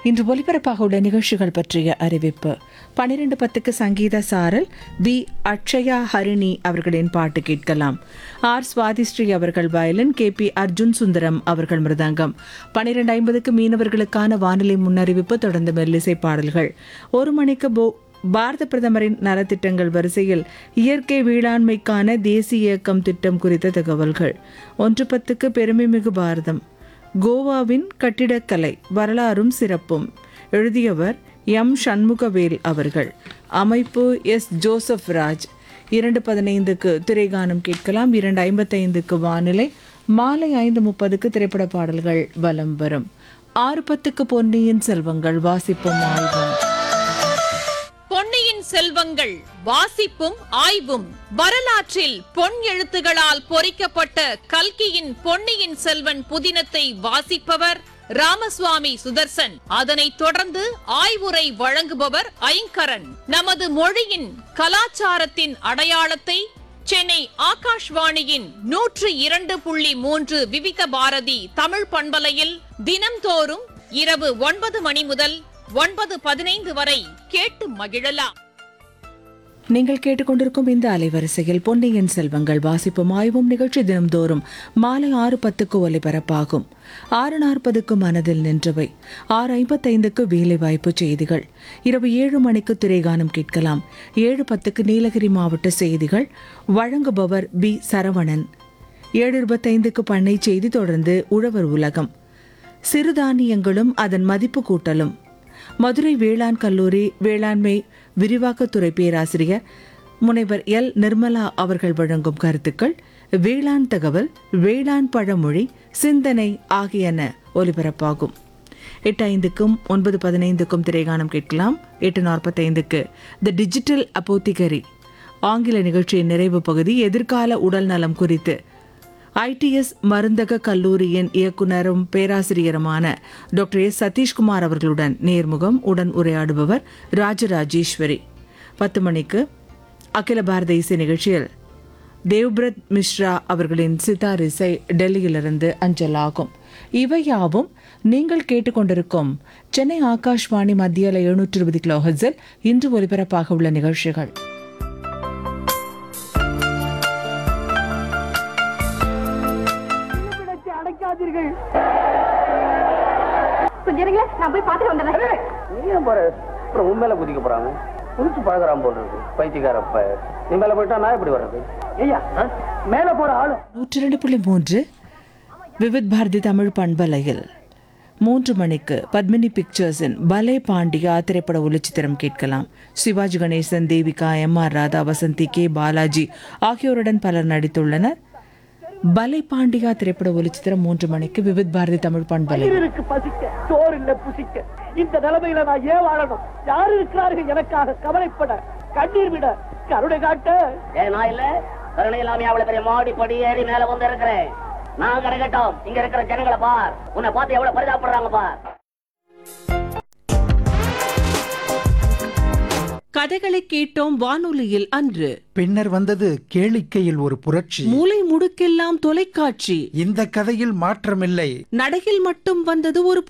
இன்று ஒலிபரப்பாக உள்ள நிகழ்ச்சிகள் பற்றிய அறிவிப்பு பனிரெண்டு பத்துக்கு சங்கீத சாரல் பி அக்ஷயா ஹரிணி அவர்களின் பாட்டு கேட்கலாம் ஆர் சுவாதிஸ்ரீ அவர்கள் violin K P Arjun Sundaram அவர்கள் மிருதங்கம் பனிரெண்டு ஐம்பதுக்கு மீனவர்களுக்கான வானிலை முன்னறிவிப்பு தொடர்ந்து மெல்லிசை பாடல்கள் ஒரு மணிக்கு போ பாரத பிரதமரின் நலத்திட்டங்கள் வரிசையில் இயற்கை வேளாண்மைக்கான தேசிய இயக்கம் திட்டம் குறித்த தகவல்கள் ஒன்று பத்துக்கு பெருமைமிகு பாரதம் கோவாவின் கட்டிடக்கலை வரலாறும் சிறப்பும் எழுதியவர் எம் சண்முகவேல் அவர்கள் அமைப்பு எஸ் ஜோசப் ராஜ் இரண்டு பதினைந்துக்கு திரைகானம் கேட்கலாம் இரண்டு ஐம்பத்தைந்துக்கு வானிலை மாலை ஐந்து முப்பதுக்கு திரைப்பட பாடல்கள் வலம் வரும் ஆறு பத்துக்கு பொன்னியின் செல்வங்கள் வாசிப்பும் ஆய்வும் பொன்னியின் செல்வங்கள் வாசிப்பும் ஆய்வும் வரலாற்றில் பொன் எழுத்துகளால் பொறிக்கப்பட்ட கல்கியின் பொன்னியின் செல்வன் புதினத்தை வாசிப்பவர் ராமசுவாமி சுதர்சன் அதனைத் தொடர்ந்து ஆய்வுரை வழங்குபவர் ஐங்கரன் நமது மொழியின் கலாச்சாரத்தின் அடையாளத்தை சென்னை ஆகாஷ்வாணியின் நூற்று இரண்டு புள்ளி மூன்று விவித பாரதி தமிழ் பண்பலையில் தினம்தோறும் இரவு ஒன்பது மணி முதல் ஒன்பது பதினைந்து வரை கேட்டு மகிழலாம் நீங்கள் கேட்டுக்கொண்டிருக்கும் இந்த அலைவரிசையில் பொன்னியின் செல்வங்கள் வாசிப்பும் ஆய்வும் நிகழ்ச்சி தினம்தோறும் மாலை ஆறு பத்துக்கு ஒலிபரப்பாகும் ஆறு நாற்பதுக்கு மனதில் நின்றவை ஆறு ஐம்பத்தைந்துக்கு வேலைவாய்ப்பு செய்திகள் இரவு ஏழு மணிக்கு திரைகானம் கேட்கலாம் ஏழு பத்துக்கு நீலகிரி மாவட்ட செய்திகள் வழங்குபவர் பி சரவணன் ஏழு இருபத்தைந்துக்கு பண்ணை செய்தி தொடர்ந்து உழவர் உலகம் சிறுதானியங்களும் அதன் மதிப்பு கூட்டலும் மதுரை வேளாண் கல்லூரி வேளாண்மை விரிவாக்கத்துறை பேராசிரியர் முனைவர் எல் நிர்மலா அவர்கள் வழங்கும் கருத்துக்கள் வேளாண் தகவல் வேளாண் பழமொழி சிந்தனை ஆகியன ஒலிபரப்பாகும் எட்டு ஐந்துக்கும் ஒன்பது பதினைந்துக்கும் திரைகானம் கேட்கலாம் எட்டு நாற்பத்தைந்துக்கு தி டிஜிட்டல் அப்போத்திகரி ஆங்கில நிகழ்ச்சியின் நிறைவு பகுதி எதிர்கால உடல் நலம் குறித்து ஐடிஎஸ் மருந்தக கல்லூரியின் இயக்குனரும் பேராசிரியருமான டாக்டர் எஸ் சதீஷ்குமார் அவர்களுடன் நேர்முகம் உடன் உரையாடுபவர் ராஜராஜேஸ்வரி பத்து மணிக்கு அகில பாரத இசை நிகழ்ச்சியில் தேவ்பிரத் மிஸ்ரா அவர்களின் சித்தார் இசை டெல்லியிலிருந்து அஞ்சலாகும் இவையாவும் நீங்கள் கேட்டுக்கொண்டிருக்கும் சென்னை ஆகாஷ்வாணி மத்தியில் எழுநூற்று இருபது கிலோ ஹெர்ட்ஸில் இன்று ஒலிபரப்பாக உள்ள நிகழ்ச்சிகள் விளக்கை அடைக்காதீர்கள் கொஞ்சம் இருங்களேன் நான் போய் பார்த்துட்டு வந்துடுறேன் நீ ஏன் போற அப்புறம் உன் மேல குதிக்க போறாங்க குதிச்சு பழகுறான் போல் இருக்கு பைத்தியக்காரப்ப நீ மேல போயிட்டா நான் எப்படி வர்றது ஐயா மேல போற ஆளு நூற்றி ரெண்டு புள்ளி மூன்று விவித் பாரதி தமிழ் பண்பலையில் மூன்று மணிக்கு பத்மினி பிக்சர்ஸின் பலே பாண்டியா திரைப்பட ஒளிச்சித்திரம் கேட்கலாம் Sivaji Ganesan Devika M R Radha Vasanthi K Balaji ஆகியோருடன் பலர் நடித்துள்ளனர் பலே பாண்டியா திரைப்பட ஒளிச்சித்திரம் மூன்று மணிக்கு விவித் பாரதி தமிழ் பண்பலை இருக்கு பசிக்க சோறு இல்ல புசிக்க இந்த நிலைமையில நான் ஏன் வாழணும் யாரு இருக்கிறார்கள் எனக்காக கவலைப்பட கண்ணீர் விட கருணை காட்ட ஏ நான் இல்ல கருணை இல்லாம அவ்வளவு பெரிய மாடி படி ஏறி மேல வந்து இருக்கிறேன் நான் கிடைக்கட்டும் இங்க இருக்கிற ஜனங்களை பார் உன்னை பார்த்து எவ்வளவு பரிதாபப்படுறாங்க பார் கதைகளை கேட்டோம் வானொலியில் அன்று பின்னர் வந்தது கேளிக்கையில் ஒரு புரட்சி மூலை முடுக்கெல்லாம் தொலைக்காட்சி இந்த கதையில் மாற்றமில்லை நடையில் மட்டும் வந்தது ஒரு